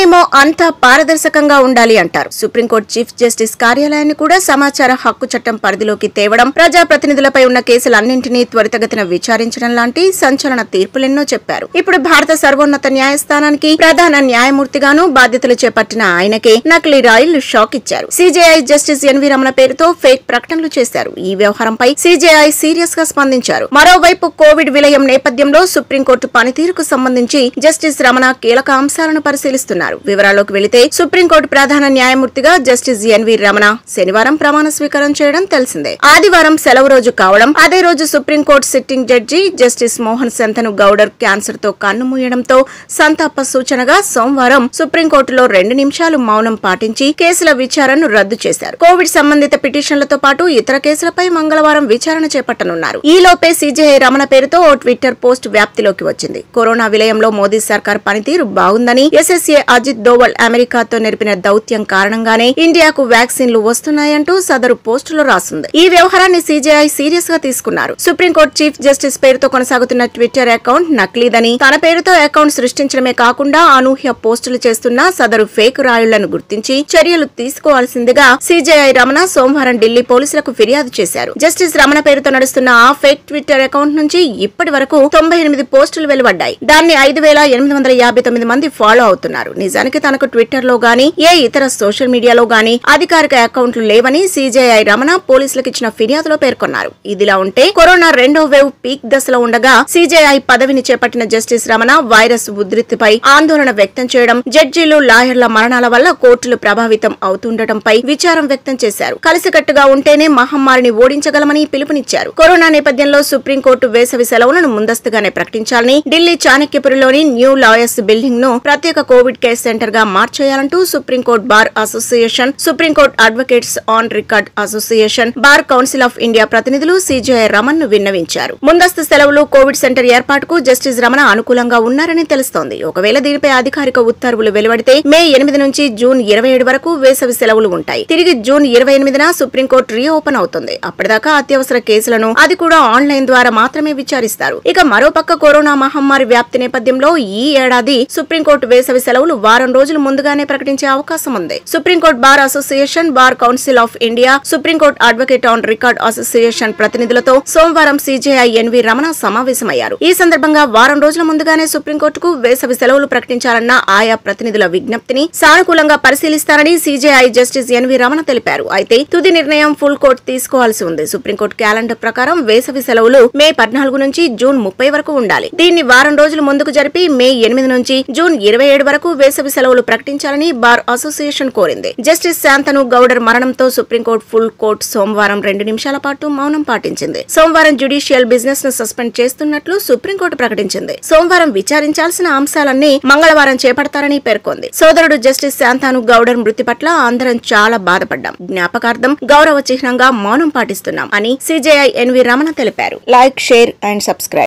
మీరేమో అంతా పారదర్శకంగా ఉండాలి అంటారు సుప్రీంకోర్టు చీఫ్ జస్టిస్ కార్యాలయాన్ని కూడా సమాచార హక్కు చట్టం పరిధిలోకి తేవడం ప్రజాప్రతినిధులపై ఉన్న కేసులన్నింటినీ త్వరితగతిన విచారించడం లాంటి సంచలన తీర్పులెన్నో చెప్పారు ఇప్పుడు భారత సర్వోన్నత న్యాయస్థానానికి ప్రధాన న్యాయమూర్తిగాను బాధ్యతలు చేపట్టిన ఆయనకే నకిలీ రాయిలు షాక్ ఇచ్చారు సీజేఐ జస్టిస్ ఎన్వి రమణ పేరుతో ఫేక్ ప్రకటనలు చేశారు ఈ వ్యవహారంపై సీజేఐ సీరియస్ గా స్పందించారు మరోవైపు కోవిడ్ విలయం నేపథ్యంలో సుప్రీంకోర్టు పనితీరుకు సంబంధించి జస్టిస్ రమణ కీలక అంశాలను పరిశీలిస్తున్నారు వివరాల్లోకి వెళితే సుప్రీంకోర్టు ప్రధాన న్యాయమూర్తిగా జస్టిస్ ఎన్వి రమణ శనివారం ప్రమాణ స్వీకారం చేయడం తెలిసిందే ఆదివారం సెలవు రోజు కావడం అదే రోజు supreme court sitting judge justice Mohan Shantanu Goudar cancer తో కన్నుమూయడంతో సంతాప సూచనగా సోమవారం సుప్రీంకోర్టులో రెండు నిమిషాలు మౌనం పాటించి కేసుల విచారణను రద్దు చేశారు కోవిడ్ సంబంధిత పిటిషన్లతో పాటు ఇతర కేసులపై మంగళవారం విచారణ చేపట్టనున్నారు ఈ లోపే సీజేఐ రమణ పేరుతో ఓ ట్విట్టర్ పోస్ట్ వ్యాప్తిలోకి వచ్చింది కరోనా విలయంలో మోదీ సర్కార్ పనితీరు బాగుందని ఎస్ఎస్ఏ అజిత్ దోవల్ అమెరికాతో నెరిపిన దౌత్యం కారణంగానే ఇండియాకు వ్యాక్సిన్లు వస్తున్నాయంటూ సదరు పోస్టులో రాసింది ఈ వ్యవహారాన్ని సీజేఐ సీరియస్ గా తీసుకున్నారు సుప్రీంకోర్టు చీఫ్ జస్టిస్ పేరుతో కొనసాగుతున్న ట్విట్టర్ అకౌంట్ నకిలీదని తన పేరుతో అకౌంట్ సృష్టించడమే కాకుండా అనూహ్య పోస్టులు చేస్తున్న సదరు ఫేక్ రాయుళ్లను గుర్తించి చర్యలు తీసుకోవాల్సిందిగా సీజేఐ రమణ సోమవారం ఢిల్లీ పోలీసులకు ఫిర్యాదు చేశారు జస్టిస్ రమణ పేరుతో నడుస్తున్న ఆ ఫేక్ ట్విట్టర్ అకౌంట్ నుంచి ఇప్పటి వరకు తొంభై ఎనిమిది పోస్టులు వెలువడ్డాయి దాన్ని ఐదు వేల ఎనిమిది వందల యాభై తొమ్మిది మంది ఫాలో అవుతున్నారు నిజానికి తనకు ట్విట్టర్ లో గానీ ఏ ఇతర సోషల్ మీడియాలో గానీ అధికారిక అకౌంట్లు లేవని సీజేఐ రమణ పోలీసులకు ఇచ్చిన ఫిర్యాదులో పేర్కొన్నారు ఇదిలా ఉంటే కరోనా రెండో వేవ్ పీక్ దశలో ఉండగా సీజేఐ పదవిని చేపట్టిన జస్టిస్ రమణ వైరస్ ఉధృతిపై ఆందోళన వ్యక్తం చేయడం జడ్జీలు లాయర్ల మరణాల వల్ల కోర్టులు ప్రభావితం అవుతుండటంపై విచారం వ్యక్తం చేశారు కలిసికట్టుగా ఉంటేనే మహమ్మారిని ఓడించగలమని పిలుపునిచ్చారు కరోనా నేపథ్యంలో సుప్రీంకోర్టు వేసవి సెలవులను ముందస్తుగానే ప్రకటించాలని ఢిల్లీ చాణక్యపురిలోని న్యూ లాయర్స్ బిల్డింగ్ ను ప్రత్యేక కోవిడ్ కేర్ సెంటర్ గా మార్చేయాలంటూ supreme court bar association supreme court advocates on record association bar council of India ప్రతినిధులు సీజేఐ రమణ్ ను విన్నవించారు ముందస్తు సెలవులు కోవిడ్ సెంటర్ ఏర్పాటుకు జస్టిస్ రమణ అనుకూలంగా ఉన్నారని తెలుస్తోంది ఒకవేళ దీనిపై అధికారిక ఉత్తర్వులు వెలువడితే మే ఎనిమిది నుంచి జూన్ ఇరవై ఏడు వరకు వేసవి సెలవులు ఉంటాయి తిరిగి జూన్ ఇరవై ఎనిమిదిన సుప్రీంకోర్టు రీఓపెన్ అవుతుంది అప్పటిదాకా అత్యవసర కేసులను అది కూడా ఆన్లైన్ ద్వారా మాత్రమే విచారిస్తారు ఇక మరోపక్క కరోనా మహమ్మారి వ్యాప్తి నేపథ్యంలో ఈ ఏడాది సుప్రీంకోర్టు వేసవి సెలవులు వారం రోజులు ముందుగానే ప్రకటించే అవకాశం ఉంది supreme court bar association bar council of India supreme court advocate on record association ప్రతినిధులతో సోమవారం సీజేఐ ఎన్వి రమణ సమావేశమయ్యారు ఈ సందర్భంగా వారం రోజుల ముందుగానే సుప్రీంకోర్టుకు వేసవి సెలవులు ప్రకటించాలన్న ఆయా ప్రతినిధుల విజ్ఞప్తిని సానుకూలంగా పరిశీలిస్తారని సీజేఐ జస్టిస్ ఎన్వి రమణ తెలిపారు అయితే తుది నిర్ణయం ఫుల్ కోర్టు తీసుకోవాల్సి ఉంది సుప్రీంకోర్టు క్యాలెండర్ ప్రకారం వేసవి సెలవులు మే పద్నాలుగు నుంచి జూన్ ముప్పై వరకు ఉండాలి దీన్ని వారం రోజులు ముందుకు జరిపి మే ఎనిమిది నుంచి జూన్ ఇరవై ఏడు వరకు వేసవి సెలవులు ప్రకటించాలని బార్ అసోసియేషన్ కోరింది జస్టిస్ శాంతను గౌడర్ మరణంతో సుప్రీంకోర్టు ఫుల్ కోర్టు సోమవారం రెండు నిమిషాల పాటు మౌనం పాటించింది సోమవారం జ్యుడిషియల్ బిజినెస్ ను సస్పెండ్ చేస్తున్నట్లు సుప్రీంకోర్టు ప్రకటించింది సోమవారం విచారించాల్సిన అంశాలన్నీ మంగళవారం చేపడతారని పేర్కొంది సోదరుడు జస్టిస్ శాంతాను గౌడర్ మృతి పట్ల అందరం చాలా బాధపడ్డాం జ్ఞాపకార్థం గౌరవ చిహ్నంగా మౌనం పాటిస్తున్నాం అని సిజేఐ ఎన్వి రమణ తెలిపారు లైక్ షేర్ అండ్ సబ్స్క్రైబ్